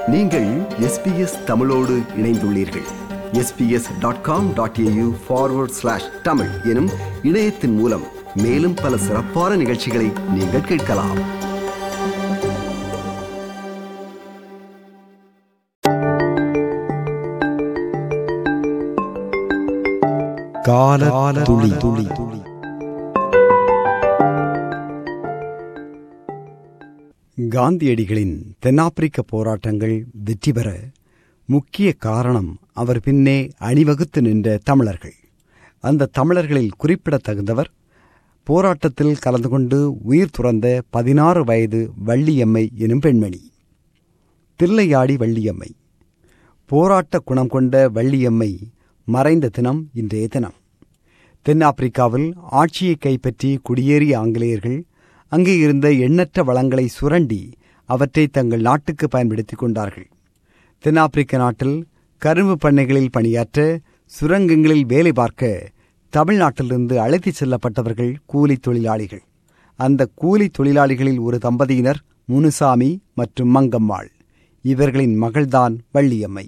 நீங்கள் எஸ்பிஎஸ் தமிழோடு இணைந்துள்ளீர்கள் SBS dot com dot AU forward slash Tamil எனும் இணையத்தின் மூலம் மேலும் பல சிறப்பான நிகழ்ச்சிகளை நீங்கள் கேட்கலாம் கால துளி துளி துளி காந்தியடிகளின் தென்னாப்பிரிக்க போராட்டங்கள் வெற்றி பெற முக்கிய காரணம் அவர் பின்னே அணிவகுத்து நின்ற தமிழர்கள் அந்த தமிழர்களில் குறிப்பிடத்தகுந்தவர் போராட்டத்தில் கலந்து கொண்டு உயிர் துறந்த பதினாறு வயது வள்ளியம்மை எனும் பெண்மணி தில்லையாடி வள்ளியம்மை போராட்ட குணம் கொண்ட வள்ளியம்மை மறைந்த தினம் இன்றைய தினம் தென்னாப்பிரிக்காவில் ஆட்சியை கைப்பற்றி குடியேறிய ஆங்கிலேயர்கள் அங்கே இருந்த எண்ணற்ற வளங்களை சுரண்டி அவற்றை தங்கள் நாட்டுக்கு பயன்படுத்திக் கொண்டார்கள் தென்னாப்பிரிக்க நாட்டில் கரும்பு பண்ணைகளில் பணியாற்ற சுரங்கங்களில் வேலை பார்க்க தமிழ்நாட்டிலிருந்து அழைத்துச் செல்லப்பட்டவர்கள் கூலி தொழிலாளிகள் அந்த கூலி தொழிலாளிகளில் ஒரு தம்பதியினர் முனுசாமி மற்றும் மங்கம்மாள் இவர்களின் மகள்தான் வள்ளியம்மை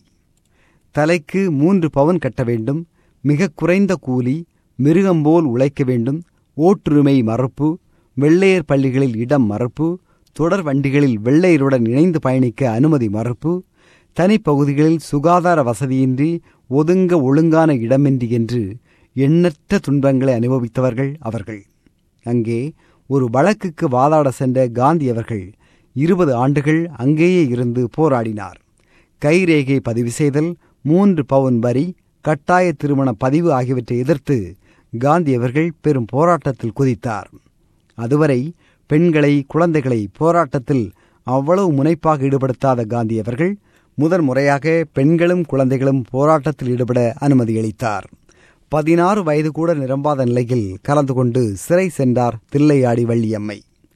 தலைக்கு மூன்று பவுன் கட்ட வேண்டும் மிக குறைந்த கூலி மிருகம்போல் உழைக்க வேண்டும் ஓட்டுரிமை மறுப்பு வெள்ளையர் பள்ளிகளில் இடம் மறுப்பு தொடர் வண்டிகளில் வெள்ளையருடன் இணைந்து பயணிக்க அனுமதி மறுப்பு தனிப்பகுதிகளில் சுகாதார வசதியின்றி ஒதுங்க ஒழுங்கான இடமின்றி என்று எண்ணற்ற துன்பங்களை அனுபவித்தவர்கள் அவர்கள் அங்கே ஒரு வழக்குக்கு வாதாட சென்ற காந்தி அவர்கள் இருபது ஆண்டுகள் அங்கேயே இருந்து போராடினார் கைரேகை பதிவு செய்தல் மூன்று பவுன் வரி கட்டாய திருமண பதிவு ஆகியவற்றை எதிர்த்து காந்தி அவர்கள் பெரும் போராட்டத்தில் குதித்தார் அதுவரை பெண்களை குழந்தைகளை போராட்டத்தில் அவ்வளவு முனைப்பாக ஈடுபடுத்தாத காந்தி அவர்கள் முதன் முறையாக பெண்களும் குழந்தைகளும் போராட்டத்தில் ஈடுபட அனுமதியளித்தார் பதினாறு வயது கூட நிரம்பாத நிலையில் கலந்து கொண்டு சிறை சென்றார் தில்லையாடி வள்ளியம்மை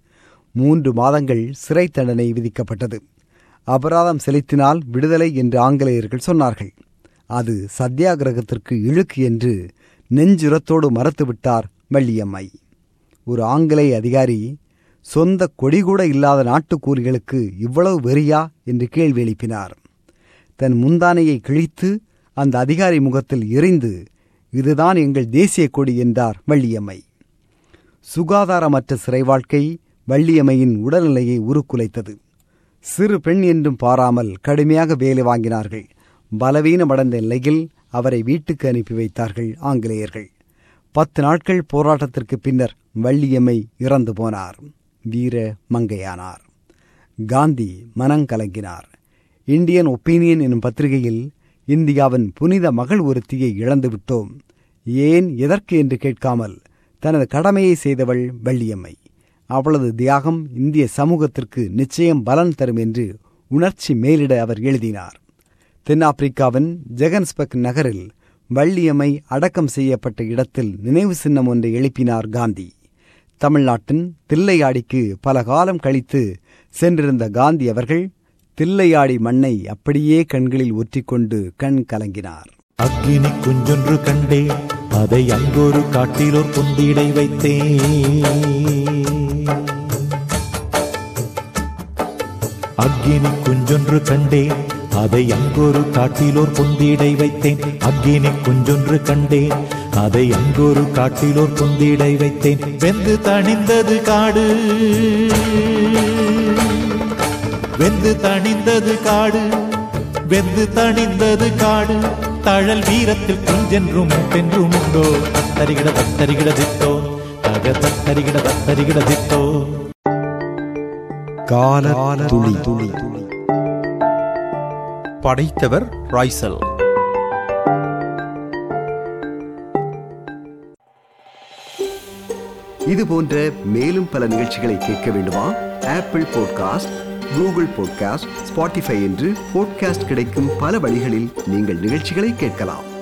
மூன்று மாதங்கள் சிறை தண்டனை விதிக்கப்பட்டது அபராதம் செலுத்தினால் விடுதலை என்று ஆங்கிலேயர்கள் சொன்னார்கள் அது சத்தியாகிரகத்திற்கு இழுக்கு என்று நெஞ்சுரத்தோடு மறுத்துவிட்டார் வள்ளியம்மை ஒரு ஆங்கிலேய அதிகாரி சொந்த கொடி கூட இல்லாத நாட்டுக்கூலிகளுக்கு இவ்வளவு வெறியா என்று கேள்வி எழுப்பினார் தன் முந்தானையை கிழித்து அந்த அதிகாரி முகத்தில் எறிந்து இதுதான் எங்கள் தேசிய கொடி என்றார் வள்ளியம்மை சுகாதாரமற்ற சிறை வாழ்க்கை வள்ளியம்மையின் உடல்நிலையை உருக்குலைத்தது சிறு பெண் என்றும் பாராமல் கடுமையாக வேலை வாங்கினார்கள் பலவீனமடைந்த நிலையில் அவரை வீட்டுக்கு அனுப்பி வைத்தார்கள் ஆங்கிலேயர்கள் பத்து நாட்கள் போராட்டத்திற்கு பின்னர் வள்ளியம்மை இறந்து போனார் வீர மங்கையானார் காந்தி மனங்கலங்கினார் இந்தியன் ஒப்பீனியன் எனும் பத்திரிகையில் இந்தியாவின் புனித மகள் ஒருத்தியை இழந்து விட்டோம் ஏன் எதற்கு என்று கேட்காமல் தனது கடமையை செய்தவள் வள்ளியம்மை அவளது தியாகம் இந்திய சமூகத்திற்கு நிச்சயம் பலன் தரும் என்று உணர்ச்சி மேலிட அவர் எழுதினார் தென்னாப்பிரிக்காவின் ஜெகன்ஸ்பக் நகரில் வள்ளியம்மை அடக்கம் செய்யப்பட்ட இடத்தில் நினைவு சின்னம் ஒன்றை எழுப்பினார் காந்தி தமிழ்நாட்டின் தில்லையாடிக்கு பல காலம் கழித்து சென்றிருந்த காந்தி அவர்கள் தில்லையாடி மண்ணை அப்படியே கண்களில் ஒற்றிக்கொண்டு கண் கலங்கினார் அக்கினி குஞ்சொன்று கண்டே அதை அங்கொரு காட்டிலோர் பொந்திடை வைத்தேன் அக்கினி குஞ்சொன்று கண்டேன் அதை அங்கொரு காட்டிலோர் பொந்திடை வைத்தேன் அக்கினி குஞ்சொன்று கண்டேன் அதை அங்கொரு காட்டிலோர் பொந்திடை வைத்தேன் வெந்து தணிந்தது காடு வெந்து தணிந்தது காடு வெந்து தணிந்தது காடு தழல் வீரத்தில் குஞ்சென்றும் பென்றும் உண்டோ தத்தரிகிட தத்தரிகிட தித்தோ தக தத்தரிகிட தத்தரிகிட தித்தோ கால துளி துளி படைத்தவர் ராய்சல் இது போன்ற மேலும் பல நிகழ்ச்சிகளை கேட்க வேண்டுமா Apple podcast Google podcast Spotify என்று பாட்காஸ்ட் கிடைக்கும் பல வழிகளில் நீங்கள் நிகழ்ச்சிகளை கேட்கலாம்